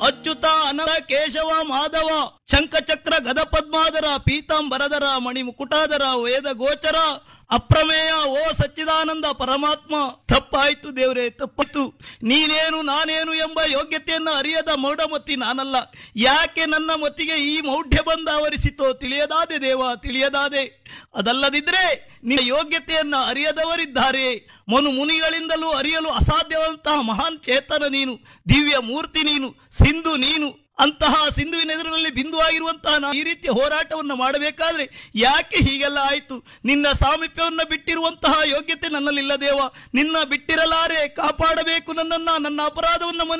ಅಚ್ಯುತ ಅನರ ಕೇಶವ ಮಾಧವ ಶಂಖಚಕ್ರ ಗದ ಪದ್ಮಾಧರ ಪೀತಾಂಬರಧರ ಮಣಿ ಮುಕುಟಾಧರ ವೇದ ಗೋಚರ ಅಪ್ರಮೇಯ ಓ ಸಚ್ಚಿದಾನಂದ ಪರಮಾತ್ಮ ತಪ್ಪಾಯ್ತು ದೇವ್ರೆ ತಪ್ಪಾಯ್ತು ನೀನೇನು ನಾನೇನು ಎಂಬ ಯೋಗ್ಯತೆಯನ್ನ ಅರಿಯದ ಮೌಢಮತಿ ನಾನಲ್ಲ ಯಾಕೆ ನನ್ನ ಮತಿಗೆ ಈ ಮೌಢ್ಯ ಬಂದ ಆವರಿಸಿತೋ ತಿಳಿಯದಾದೆ ದೇವ ತಿಳಿಯದಾದೆ ಅದಲ್ಲದಿದ್ರೆ ನಿನ್ನ ಯೋಗ್ಯತೆಯನ್ನ ಅರಿಯದವರಿದ್ದಾರೆ ಮನು ಮುನಿಗಳಿಂದಲೂ ಅರಿಯಲು ಅಸಾಧ್ಯವಂತಹ ಮಹಾನ್ ಚೇತನ ನೀನು ದಿವ್ಯ ಮೂರ್ತಿ ನೀನು ಸಿಂಧು ನೀನು ಅಂತಹ ಸಿಂಧುವಿನ ಎದುರಿನಲ್ಲಿ ಬಿಂದು ಆಗಿರುವಂತಹ ನಾವು ಈ ರೀತಿಯ ಹೋರಾಟವನ್ನು ಮಾಡಬೇಕಾದ್ರೆ ಯಾಕೆ ಹೀಗೆಲ್ಲ ಆಯಿತು ನಿನ್ನ ಸಾಮೀಪ್ಯವನ್ನು ಬಿಟ್ಟಿರುವಂತಹ ಯೋಗ್ಯತೆ ನನ್ನಲ್ಲಿಲ್ಲ ದೇವ ನಿನ್ನ ಬಿಟ್ಟಿರಲಾರೆ ಕಾಪಾಡಬೇಕು ನನ್ನನ್ನ ನನ್ನ ಅಪರಾಧವನ್ನು